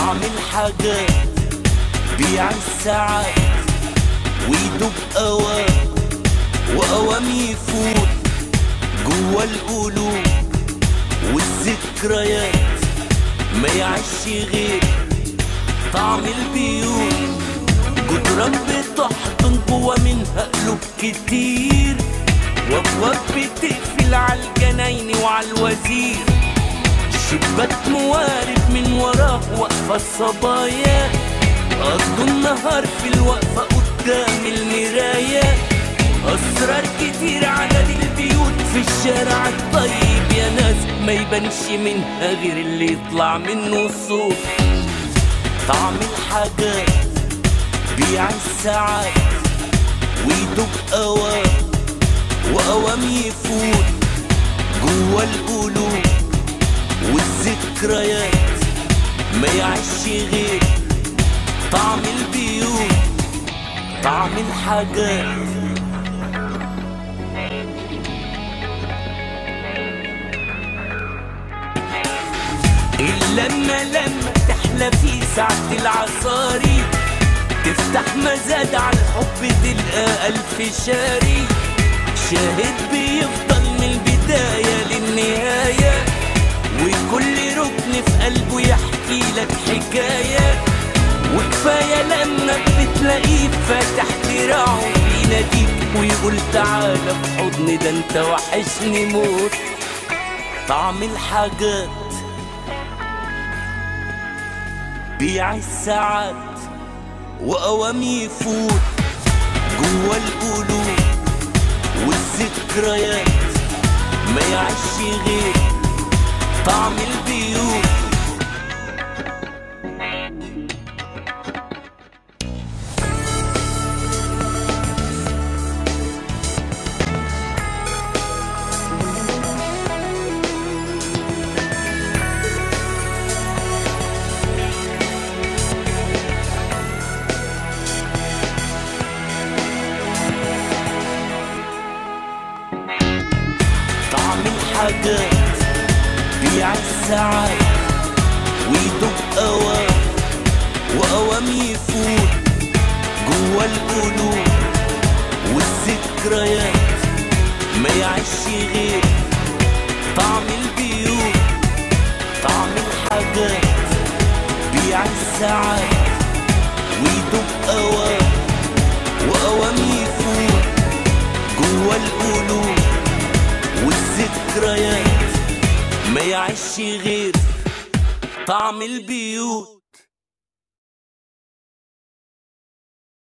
طعم الحاجات بيع الساعات ويدوب أوام وأوام يفوت جوا القلوب والذكريات ما يعيش غير طعم البيوت جدران بتحضن جوا منها قلوب كتير وابواب بتقفل على الجناين وعلى الوزير شباك موارب من وراه واقفة الصبايا قضوا النهار في الوقفة قدام المراية أسرار كتير عدد البيوت في الشارع الطيب يا ناس ما يبانش منها غير اللي يطلع منه صوت طعم الحاجات بيع الساعات ويدوب أوام وأوام يفوت جوا القلوب والذكريات ما يعيش غير طعم البيوت طعم الحاجات اللمة لما تحلى في ساعة العصاري تفتح مزاد على الحب تلقى ألف شاري شاهد بيفضل من البداية للنهاية وكل ركن في قلبه يحكي لك حكاية وكفاية لما بتلاقيه فاتح دراعه بيناديك ويقول تعالى في حضني ده انت وحشني موت طعم الحاجات بيع الساعات وأوام يفوت جوا القلوب والذكريات ما يعيش غير طعم البيوت طعم الحاجات بيع الساعات ويدوب أوام وأوام يفوت جوا القلوب والذكريات ما يعيش غير طعم البيوت طعم الحاجات بيع الساعات ويدوب أوام وأوام يفوت جوا القلوب والذكريات ما يعيش غير طعم البيوت